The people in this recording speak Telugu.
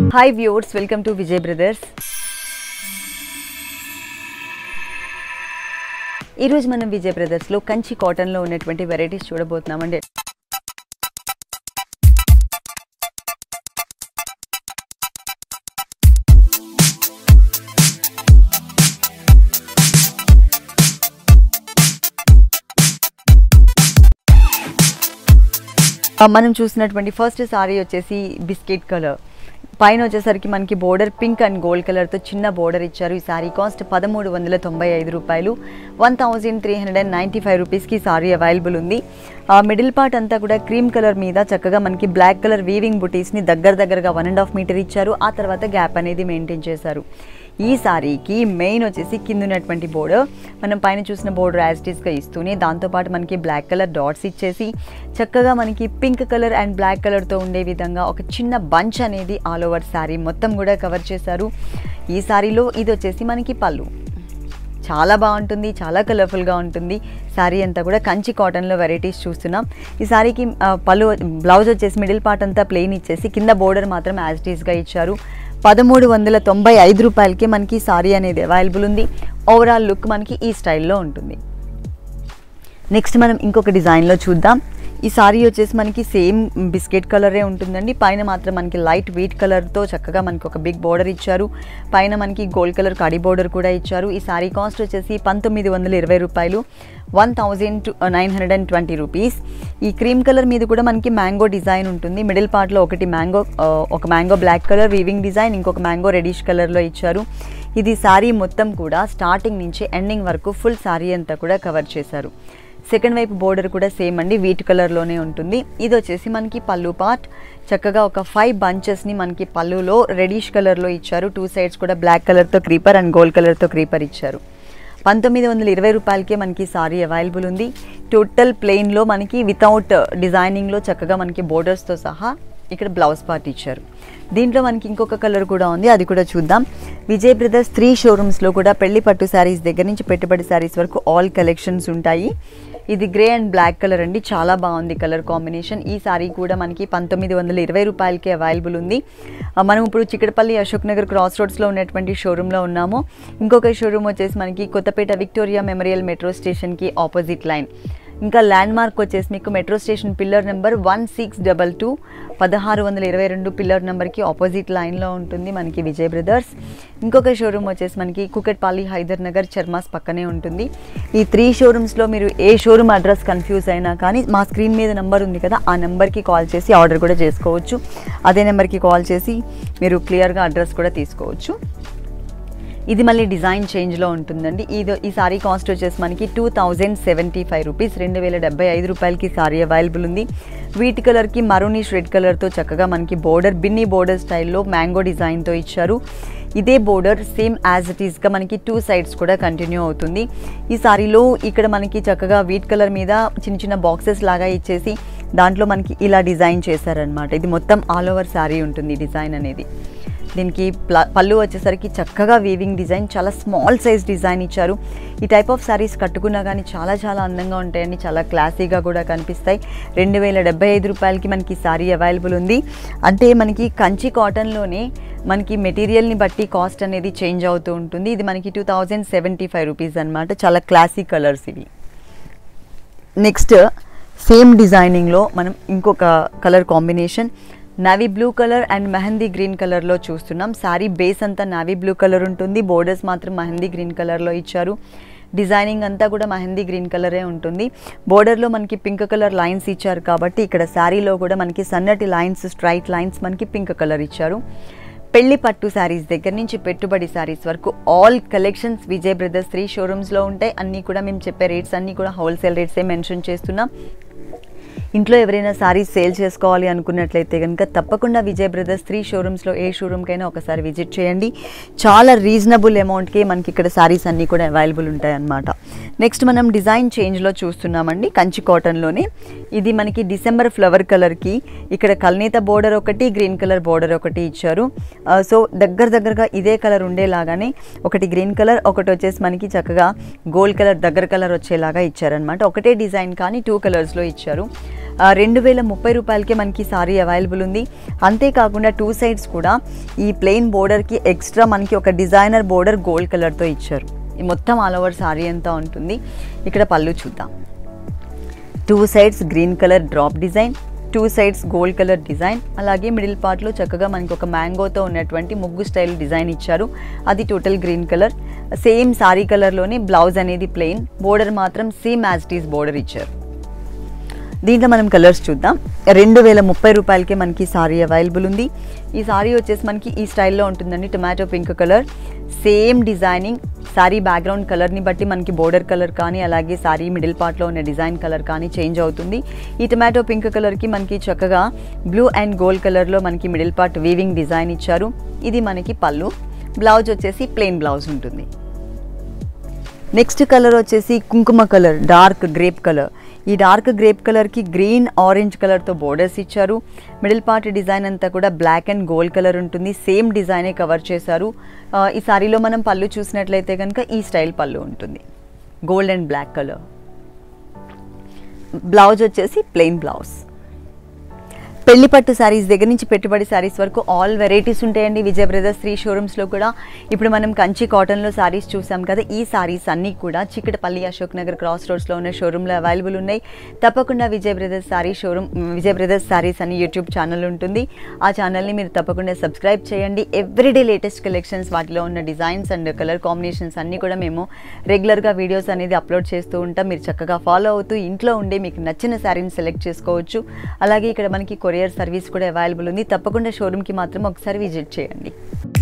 hi viewers welcome to Vijay Brothers ఈరోజు మనం విజయ్ బ్రదర్స్లో కంచి కాటన్లో ఉన్నటువంటి వెరైటీస్ చూడబోతున్నామండి ఆ, మనం చూసినటువంటి ఫస్ట్ సారీ వచ్చేసి బిస్కెట్ కలర్ పైన వచ్చేసరికి మనకి బోర్డర్ పింక్ అండ్ గోల్డ్ కలర్తో చిన్న బోర్డర్ ఇచ్చారు ఈ సారీ కాస్ట్ పదమూడు వందల తొంభై ఐదు రూపాయలు one thousand three hundred and ninety five రూపీస్కి సారీ అవైలబుల్ ఉంది ఆ మిడిల్ పార్ట్ అంతా కూడా క్రీమ్ కలర్ మీద చక్కగా మనకి బ్లాక్ కలర్ వీవింగ్ బుటీస్ని దగ్గర దగ్గరగా వన్ అండ్ హాఫ్ మీటర్ ఇచ్చారు ఆ తర్వాత గ్యాప్ అనేది మెయింటైన్ చేశారు ఈ సారీకి మెయిన్ వచ్చేసి కింద ఉన్నటువంటి బోర్డర్ మనం పైన చూసిన బోర్డర్ యాజిటీస్గా ఇస్తూనే దాంతోపాటు మనకి బ్లాక్ కలర్ డాట్స్ ఇచ్చేసి చక్కగా మనకి పింక్ కలర్ అండ్ బ్లాక్ కలర్తో ఉండే విధంగా ఒక చిన్న బంచ్ అనేది ఆల్ ఓవర్ శారీ మొత్తం కూడా కవర్ చేశారు ఈ సారీలో ఇది వచ్చేసి మనకి పళ్ళు చాలా బాగుంటుంది చాలా కలర్ఫుల్గా ఉంటుంది శారీ అంతా కూడా కంచి కాటన్లో వెరైటీస్ చూస్తున్నాం ఈ శారీకి ఆ, పళ్ళు బ్లౌజ్ వచ్చేసి మిడిల్ పార్ట్ అంతా ప్లెయిన్ ఇచ్చేసి కింద బోర్డర్ మాత్రం యాజ్ ఇట్ ఈస్గా ఇచ్చారు పదమూడు వందల తొంభై ఐదు రూపాయలకి మనకి సారీ అనేది అవైలబుల్ ఉంది ఓవరాల్ లుక్ మనకి ఈ స్టైల్లో ఉంటుంది నెక్స్ట్ మనం ఇంకొక డిజైన్లో చూద్దాం ఈ సారీ వచ్చేసి మనకి సేమ్ బిస్కెట్ కలరే ఉంటుందండి పైన మాత్రం మనకి లైట్ వీట్ కలర్తో చక్కగా మనకి ఒక బిగ్ బోర్డర్ ఇచ్చారు పైన మనకి గోల్డ్ కలర్ కడి బోర్డర్ కూడా ఇచ్చారు ఈ సారీ కాస్ట్ వచ్చేసి పంతొమ్మిది వందల ఇరవై రూపాయలు one thousand nine hundred and twenty rupees ఈ క్రీమ్ కలర్ మీద కూడా మనకి మ్యాంగో డిజైన్ ఉంటుంది మిడిల్ పార్ట్లో ఒకటి మ్యాంగో ఒక mango black colour weaving design ఇంకొక మ్యాంగో రెడిష్ కలర్లో ఇచ్చారు ఇది సారీ మొత్తం కూడా స్టార్టింగ్ నుంచి ఎండింగ్ వరకు ఫుల్ సారీ అంతా కూడా కవర్ చేశారు సెకండ్ వైపు బోర్డర్ కూడా సేమ్ అండి వీట్ కలర్లోనే ఉంటుంది ఇది వచ్చేసి మనకి పళ్ళు పార్ట్ చక్కగా ఒక ఫైవ్ బంచెస్ని మనకి పళ్ళులో రెడిష్ కలర్లో ఇచ్చారు టూ సైడ్స్ కూడా బ్లాక్ కలర్తో క్రీపర్ అండ్ గోల్డ్ కలర్తో క్రీపర్ ఇచ్చారు పంతొమ్మిది వందల ఇరవై రూపాయలకే మనకి సారీ అవైలబుల్ ఉంది టోటల్ ప్లెయిన్లో మనకి వితౌట్ డిజైనింగ్లో చక్కగా మనకి బోర్డర్స్తో సహా ఇక్కడ బ్లౌజ్ పార్ట్ ఇచ్చారు దీంట్లో మనకి ఇంకొక కలర్ కూడా ఉంది అది కూడా చూద్దాం విజయ్ బ్రదర్స్ త్రీ షోరూమ్స్లో కూడా పెళ్లి పట్టు శారీస్ దగ్గర నుంచి పెట్టుబడి శారీస్ వరకు ఆల్ కలెక్షన్స్ ఉంటాయి ఇది గ్రే అండ్ బ్లాక్ కలర్ అండి చాలా బాగుంది కలర్ కాంబినేషన్ ఈ సారీ కూడా మనకి పంతొమ్మిది వందల ఇరవై రూపాయలకే అవైలబుల్ ఉంది ఆ, మనం ఇప్పుడు చిక్కడపల్లి అశోక్ నగర్ క్రాస్ రోడ్స్లో ఉన్నటువంటి షోరూంలో ఉన్నాము ఇంకొక షోరూమ్ వచ్చేసి మనకి కొత్తపేట విక్టోరియా మెమోరియల్ మెట్రో స్టేషన్కి ఆపోజిట్ లైన్ ఇంకా ల్యాండ్ మార్క్ వచ్చేసి మీకు metro station pillar number one six double two పదహారు వందల ఇరవై రెండు పిల్లర్ నెంబర్కి ఆపోజిట్ లైన్లో ఉంటుంది మనకి విజయ్ బ్రదర్స్ ఇంకొక షోరూమ్ వచ్చేసి మనకి కుకట్పల్లి హైదర్ నగర్ చర్మాస్ పక్కనే ఉంటుంది ఈ త్రీ షోరూమ్స్లో మీరు ఏ షోరూమ్ అడ్రస్ కన్ఫ్యూజ్ అయినా కానీ మా స్క్రీన్ మీద నెంబర్ ఉంది కదా ఆ నెంబర్కి కాల్ చేసి ఆర్డర్ కూడా చేసుకోవచ్చు అదే నెంబర్కి కాల్ చేసి మీరు క్లియర్గా అడ్రస్ కూడా తీసుకోవచ్చు ఇది మళ్ళీ డిజైన్ చేంజ్లో ఉంటుందండి ఇది ఈ సారీ కాస్ట్ వచ్చేసి మనకి two thousand seventy five rupees రెండు వేల డెబ్బై ఐదు రూపాయలకి సారీ అవైలబుల్ ఉంది వీటి కలర్కి మరూనిష్ రెడ్ కలర్తో చక్కగా మనకి బోర్డర్ బిన్నీ బోర్డర్ స్టైల్లో మ్యాంగో డిజైన్తో ఇచ్చారు ఇదే బోర్డర్ సేమ్ యాజ్ ఇట్ ఈస్గా మనకి టూ సైడ్స్ కూడా కంటిన్యూ అవుతుంది ఈ సారీలో ఇక్కడ మనకి చక్కగా వీట్ కలర్ మీద చిన్న చిన్న బాక్సెస్ లాగా ఇచ్చేసి దాంట్లో మనకి ఇలా డిజైన్ చేశారనమాట ఇది మొత్తం ఆల్ ఓవర్ శారీ ఉంటుంది ఈ డిజైన్ అనేది దీనికి ప్ల- పళ్ళు వచ్చేసరికి చక్కగా వీవింగ్ డిజైన్ చాలా స్మాల్ సైజ్ డిజైన్ ఇచ్చారు ఈ టైప్ ఆఫ్ శారీస్ కట్టుకున్నా కానీ చాలా చాలా అందంగా ఉంటాయండి చాలా క్లాసీగా కూడా కనిపిస్తాయి రెండు వేల డెబ్బై ఐదు రూపాయలకి మనకి శారీ అవైలబుల్ ఉంది అంటే మనకి కంచి కాటన్లోనే మనకి మెటీరియల్ని బట్టి కాస్ట్ అనేది చేంజ్ అవుతూ ఉంటుంది ఇది మనకి two thousand seventy five rupees అనమాట చాలా క్లాసీ కలర్స్ ఇవి నెక్స్ట్ సేమ్ డిజైనింగ్లో మనం ఇంకొక colour combination navy blue colour and mehndi green కలర్లో చూస్తున్నాం శారీ బేస్ అంతా నావీ బ్లూ కలర్ ఉంటుంది బోర్డర్స్ మాత్రం మెహందీ గ్రీన్ కలర్లో ఇచ్చారు డిజైనింగ్ అంతా కూడా మెహందీ గ్రీన్ కలరే ఉంటుంది బోర్డర్లో మనకి పింక్ కలర్ లైన్స్ ఇచ్చారు కాబట్టి ఇక్కడ శారీలో కూడా మనకి సన్నటి లైన్స్ స్ట్రైట్ లైన్స్ మనకి పింక్ కలర్ ఇచ్చారు పెళ్లి పట్టు శారీస్ దగ్గర నుంచి పెట్టుబడి శారీస్ వరకు all collections Vijay Brothers three షోరూమ్స్లో ఉంటాయి అన్నీ కూడా మేము చెప్పే రేట్స్ అన్నీ కూడా హోల్సేల్ రేట్సే మెన్షన్ చేస్తున్నాం ఇంట్లో ఎవరైనా సారీస్ సేల్ చేసుకోవాలి అనుకున్నట్లయితే కనుక తప్పకుండా విజయ్ బ్రదర్స్ త్రీ షోరూమ్స్లో ఏ షోరూమ్కైనా ఒకసారి విజిట్ చేయండి చాలా రీజనబుల్ అమౌంట్కి మనకి ఇక్కడ సారీస్ అన్నీ కూడా అవైలబుల్ ఉంటాయి అన్నమాట నెక్స్ట్ మనం డిజైన్ చేంజ్లో చూస్తున్నామండి కంచి కాటన్లోనే ఇది మనకి డిసెంబర్ ఫ్లవర్ కలర్కి ఇక్కడ కల్నేత బోర్డర్ ఒకటి గ్రీన్ కలర్ బోర్డర్ ఒకటి ఇచ్చారు ఆ, సో దగ్గర దగ్గరగా ఇదే కలర్ ఉండేలాగానే ఒకటి గ్రీన్ కలర్ ఒకటి వచ్చేసి మనకి చక్కగా గోల్డ్ కలర్ దగ్గర కలర్ వచ్చేలాగా ఇచ్చారనమాట ఒకటే డిజైన్ కానీ టూ కలర్స్లో ఇచ్చారు రెండు వేల ముప్పై రూపాయలకే మనకి సారీ అవైలబుల్ ఉంది అంతేకాకుండా టూ సైడ్స్ కూడా ఈ ప్లెయిన్ బోర్డర్కి ఎక్స్ట్రా మనకి ఒక డిజైనర్ బోర్డర్ గోల్డ్ కలర్తో ఇచ్చారు ఈ మొత్తం ఆల్ ఓవర్ సారీ అంతా ఉంటుంది ఇక్కడ పళ్ళు చూద్దాం two sides green colour drop design two sides gold colour design అలాగే మిడిల్ పార్ట్లో చక్కగా మనకి ఒక మ్యాంగోతో ఉన్నటువంటి ముగ్గు స్టైల్ డిజైన్ ఇచ్చారు అది total green colour same sari కలర్లోనే బ్లౌజ్ అనేది ప్లెయిన్ బోర్డర్ మాత్రం same as it is border ఇచ్చారు దీంట్లో మనం కలర్స్ చూద్దాం రెండు వేల ముప్పై రూపాయలకే మనకి సారీ అవైలబుల్ ఉంది ఈ సారీ వచ్చేసి మనకి ఈ స్టైల్లో ఉంటుందండి tomato pink colour same designing sari background కలర్ని బట్టి మనకి బోర్డర్ కలర్ కానీ అలాగే సారీ మిడిల్ పార్ట్లో ఉన్న డిజైన్ కలర్ కానీ చేంజ్ అవుతుంది ఈ టొమాటో పింక్ కలర్కి మనకి చక్కగా బ్లూ అండ్ గోల్డ్ కలర్లో మనకి మిడిల్ పార్ట్ వీవింగ్ డిజైన్ ఇచ్చారు ఇది మనకి పళ్ళు బ్లౌజ్ వచ్చేసి ప్లెయిన్ బ్లౌజ్ ఉంటుంది నెక్స్ట్ కలర్ వచ్చేసి కుంకుమ కలర్ డార్క్ గ్రేప్ కలర్ ఈ డార్క్ గ్రేప్ కలర్కి గ్రీన్ ఆరెంజ్ కలర్తో బోర్డర్స్ ఇచ్చారు మిడిల్ పార్ట్ డిజైన్ అంతా కూడా బ్లాక్ అండ్ గోల్డ్ కలర్ ఉంటుంది సేమ్ డిజైనే కవర్ చేశారు ఆ, ఈ సారీలో మనం పళ్ళు చూసినట్లయితే కనుక ఈ స్టైల్ పళ్ళు ఉంటుంది gold and black colour blouse వచ్చేసి ప్లెయిన్ బ్లౌజ్ పెళ్లి పట్టు శారీస్ దగ్గర నుంచి పెట్టుబడి శారీస్ వరకు ఆల్ వెరైటీస్ ఉంటాయండి విజయ్ బ్రదర్స్ త్రీ షోరూమ్స్లో కూడా ఇప్పుడు మనం కంచి కాటన్లో శారీస్ చూసాం కదా ఈ శారీస్ అన్నీ కూడా చిక్కటపల్లి అశోక్ నగర్ క్రాస్ రోడ్స్లో ఉన్న షోరూంలో అవైలబుల్ ఉన్నాయి తప్పకుండా Vijay Brothers sari showroom Vijay Brothers saris అని యూట్యూబ్ ఛానల్ ఉంటుంది ఆ ఛానల్ని మీరు తప్పకుండా సబ్స్క్రైబ్ చేయండి ఎవ్రీడే లేటెస్ట్ కలెక్షన్స్ వాటిలో ఉన్న డిజైన్స్ అండ్ కలర్ కాంబినేషన్స్ అన్నీ కూడా మేము రెగ్యులర్గా వీడియోస్ అనేది అప్లోడ్ చేస్తూ ఉంటాం మీరు చక్కగా ఫాలో అవుతూ ఇంట్లో ఉండే మీకు నచ్చిన శారీని సెలెక్ట్ చేసుకోవచ్చు అలాగే ఇక్కడ మనకి కొరియర్ సర్వీస్ కూడా అవైలబుల్ ఉంది తప్పకుండా షోరూమ్కి మాత్రం ఒకసారి విజిట్ చేయండి